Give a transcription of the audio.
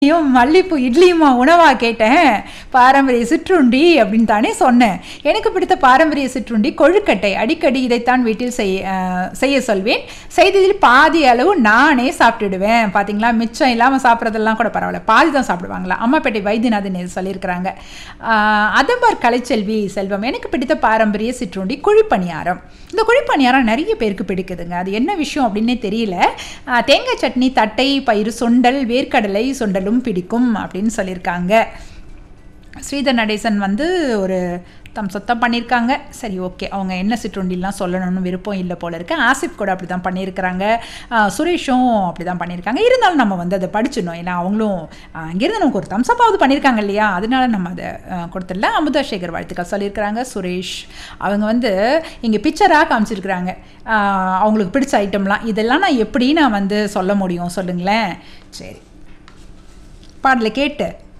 ஐயும் மல்லிப்பூ இட்லியுமா உணவா கேட்டேன் பாரம்பரிய சிற்றுண்டி அப்படின்னு தானே சொன்னேன் எனக்கு பிடித்த பாரம்பரிய சிற்றுண்டி கொழுக்கட்டை அடிக்கடி இதைத்தான் வீட்டில் செய்ய அஹ், செய்ய சொல்வேன் செய்ததில் பாதி அளவு நானே சாப்பிட்டுடுவேன் பாத்தீங்களா மிச்சம் இல்லாமல் சாப்பிட்றதெல்லாம் கூட பரவாயில்ல பாதி தான் சாப்பிடுவாங்களா அம்மாப்பேட்டை வைத்தியநாதன் இது சொல்லியிருக்கிறாங்க அஹ், அதம்பார் கலைச்செல்வி செல்வம் எனக்கு பிடித்த பாரம்பரிய சிற்றுண்டி குழிப்பணியாரம் இந்த குழிப்பணியாரம் நிறைய பேருக்கு பிடிக்குதுங்க அது என்ன விஷயம் அப்படின்னே தெரியல அஹ், தேங்காய் சட்னி தட்டை பயிறு சுண்டல் வேர்க்கடலை சுண்டலும் பிடிக்கும் அப்படின்னு சொல்லியிருக்காங்க ஸ்ரீதர் நடேசன் வந்து ஒரு தம் சொத்தம் பண்ணியிருக்காங்க சரி ஓகே அவங்க என்ன சிற்றுண்டிலாம் சொல்லணும்னு விருப்பம் இல்லை போல இருக்கு ஆசிப் கூட அப்படி தான் பண்ணியிருக்கிறாங்க ஆஹ் சுரேஷும் அப்படி தான் பண்ணியிருக்காங்க இருந்தாலும் நம்ம வந்து அதை படிச்சிடணும் ஏன்னா அவங்களும் ஆஹ் இங்கிருந்து நமக்கு ஒரு தம்சப்பாவது பண்ணியிருக்காங்க இல்லையா அதனால நம்ம அதை ஆஹ் கொடுத்துடல அமுதா சேகர் வாழ்த்துக்கள் சொல்லியிருக்கிறாங்க சுரேஷ் அவங்க வந்து இங்கே பிக்சராக காமிச்சிருக்கிறாங்க ஆஹ் அவங்களுக்கு பிடிச்ச ஐட்டம்லாம் இதெல்லாம் நான் எப்படி நான் வந்து சொல்ல முடியும் சொல்லுங்களேன் சரி பாடலை கேட்டு